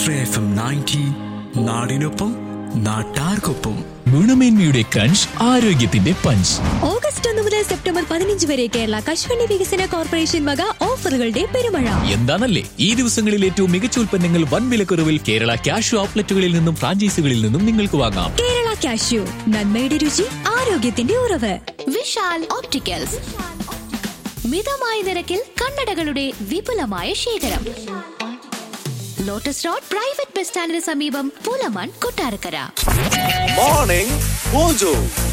ആശ്രയ F M ninety നാടിനൊപ്പം നാട്ടാർക്കൊപ്പം ഗുണമേന്മയുടെ ക്രഞ്ച് ആരോഗ്യത്തിന്റെ പഞ്ച് ഓഗസ്റ്റ് ഒന്ന് മുതൽ സെപ്റ്റംബർ പതിനഞ്ച് വരെ കേരള കശുവണ്ടി വികസന കോർപ്പറേഷൻ വക ഓഫറുകളുടെ പെരുമഴ എന്താണല്ലേ ഈ ദിവസങ്ങളിൽ ഏറ്റവും മികച്ച ഉൽപ്പന്നങ്ങൾ വൻ വിലക്കുറവിൽ കേരള ക്യാഷ് ഔട്ട്ലെറ്റുകളിൽ നിന്നും ഫ്രാഞ്ചൈസികളിൽ നിന്നും നിങ്ങൾക്ക് വാങ്ങാം കേരള കാഷ്യൂ നന്മയുടെ രുചി ആരോഗ്യത്തിന്റെ ഉറവ് വിശാൽ ഓപ്റ്റിക്കൽസ് മിതമായ നിരക്കിൽ കണ്ണടകളുടെ വിപുലമായ ശേഖരം ലോട്ടസ് റോഡ് പ്രൈവറ്റ് ബസ് സ്റ്റാൻഡിന് സമീപം Pulamon Kottarakkara Morning Mojo.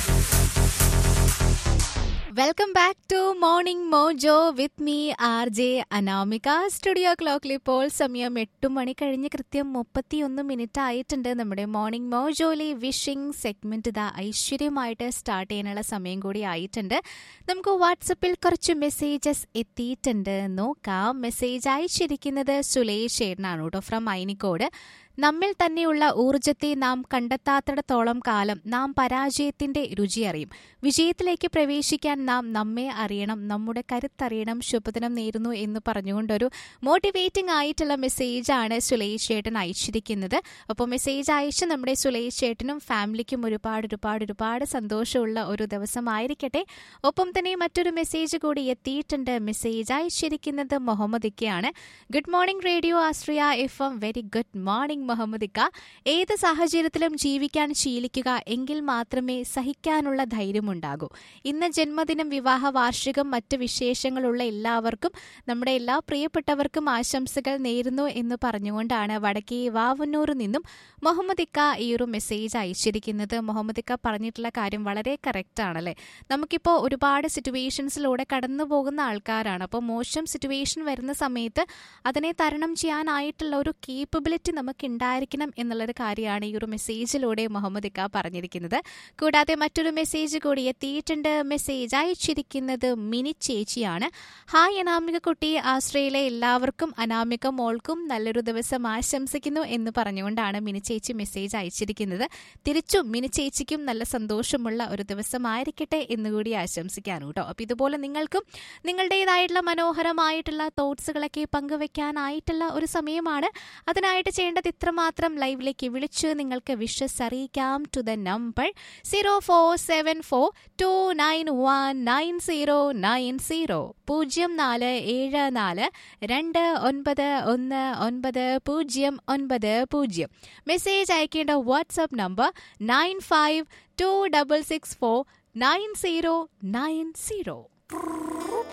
Welcome back to morning mojo with me R J Anamika studio ക്ലോക്കിൽ ഇപ്പോൾ സമയം എട്ട് മണി കഴിഞ്ഞ് കൃത്യം മുപ്പത്തിയൊന്ന് മിനിറ്റ് ആയിട്ടുണ്ട് നമ്മുടെ മോർണിംഗ് മോജോയിലെ വിഷിംഗ് സെഗ്മെന്റ് ഇതാ ഐശ്വര്യമായിട്ട് സ്റ്റാർട്ട് ചെയ്യാനുള്ള സമയം കൂടി ആയിട്ടുണ്ട് നമുക്ക് വാട്സപ്പിൽ കുറച്ച് മെസ്സേജസ് എത്തിയിട്ടുണ്ട് നോക്കാം മെസ്സേജ് അയച്ചിരിക്കുന്നത് സുലേഷ് ചേട്ടനാണ് കേട്ടോ ഫ്രം ഐനിക്കോട് നമ്മിൽ തന്നെയുള്ള ഊർജത്തെ നാം കണ്ടെത്താത്തിടത്തോളം കാലം നാം പരാജയത്തിന്റെ രുചി അറിയും വിജയത്തിലേക്ക് പ്രവേശിക്കാൻ നാം നമ്മെ അറിയണം നമ്മുടെ കരുത്തറിയണം ശുഭദിനം നേരുന്നു എന്ന് പറഞ്ഞുകൊണ്ടൊരു മോട്ടിവേറ്റിംഗ് ആയിട്ടുള്ള മെസ്സേജാണ് സുലേഷ് ചേട്ടൻ അയച്ചിരിക്കുന്നത് അപ്പോൾ മെസ്സേജ് അയച്ച് നമ്മുടെ സുലേഷ് ചേട്ടനും ഫാമിലിക്കും ഒരുപാട് ഒരുപാട് ഒരുപാട് സന്തോഷമുള്ള ഒരു ദിവസമായിരിക്കട്ടെ ഒപ്പം തന്നെ മറ്റൊരു മെസ്സേജ് കൂടി എത്തിയിട്ടുണ്ട് മെസ്സേജ് അയച്ചിരിക്കുന്നത് മുഹമ്മദ് ഇക്കയാണ് good morning radio Ashraya F M very good morning Muhammad ഇക്ക ഏത് സാഹചര്യത്തിലും ജീവിക്കാൻ ശീലിക്കുക എങ്കിൽ മാത്രമേ സഹിക്കാനുള്ള ധൈര്യമുണ്ടാകൂ ഇന്ന് ജന്മദിനം വിവാഹ വാർഷികം മറ്റ് വിശേഷങ്ങളുള്ള എല്ലാവർക്കും നമ്മുടെ എല്ലാ പ്രിയപ്പെട്ടവർക്കും ആശംസകൾ നേരുന്നു എന്ന് പറഞ്ഞുകൊണ്ടാണ് വടക്കേ വാവന്നൂരിൽ നിന്നും മുഹമ്മദ് ഇക്ക ഈ ഒരു മെസ്സേജ് അയച്ചിരിക്കുന്നത് മുഹമ്മദ് ഇക്ക പറഞ്ഞിട്ടുള്ള കാര്യം വളരെ കറക്റ്റ് ആണല്ലേ നമുക്കിപ്പോൾ ഒരുപാട് സിറ്റുവേഷൻസിലൂടെ കടന്നു പോകുന്ന ആൾക്കാരാണ് അപ്പോൾ മോശം സിറ്റുവേഷൻ വരുന്ന സമയത്ത് അതിനെ തരണം ചെയ്യാനായിട്ടുള്ള ഒരു കേപ്പബിലിറ്റി നമുക്ക് ഉണ്ടായിരിക്കണം എന്നുള്ളൊരു കാര്യമാണ് ഈ ഒരു മെസ്സേജിലൂടെ മുഹമ്മദ് ഇക്ക പറഞ്ഞിരിക്കുന്നത് കൂടാതെ മറ്റൊരു മെസ്സേജ് കൂടി എത്തിയിട്ടുണ്ട് മെസ്സേജ് അയച്ചിരിക്കുന്നത് മിനി ചേച്ചിയാണ് ഹായ് അനാമിക കുട്ടി ആശ്രയിലെ എല്ലാവർക്കും അനാമിക മോൾക്കും നല്ലൊരു ദിവസം ആശംസിക്കുന്നു എന്ന് പറഞ്ഞുകൊണ്ടാണ് മിനി ചേച്ചി മെസ്സേജ് അയച്ചിരിക്കുന്നത് തിരിച്ചും മിനി ചേച്ചിക്കും നല്ല സന്തോഷമുള്ള ഒരു ദിവസമായിരിക്കട്ടെ എന്നുകൂടി ആശംസിക്കാനും കേട്ടോ അപ്പോൾ ഇതുപോലെ നിങ്ങൾക്കും നിങ്ങളുടേതായിട്ടുള്ള മനോഹരമായിട്ടുള്ള തോട്ട്സുകളൊക്കെ പങ്കുവെക്കാനായിട്ടുള്ള ഒരു സമയമാണ് അതിനായിട്ട് ചെയ്യേണ്ടത് ഇത്രമാത്രം ലൈവിലേക്ക് വിളിച്ച് നിങ്ങൾക്ക് വിഷസ് അറിയിക്കാം to the number zero four seven four two nine one nine zero nine zero പൂജ്യം നാല് ഏഴ് നാല് രണ്ട് ഒൻപത് ഒന്ന് ഒൻപത് പൂജ്യം ഒൻപത് പൂജ്യം മെസ്സേജ് അയക്കേണ്ട WhatsApp number nine five two double six four nine zero nine zero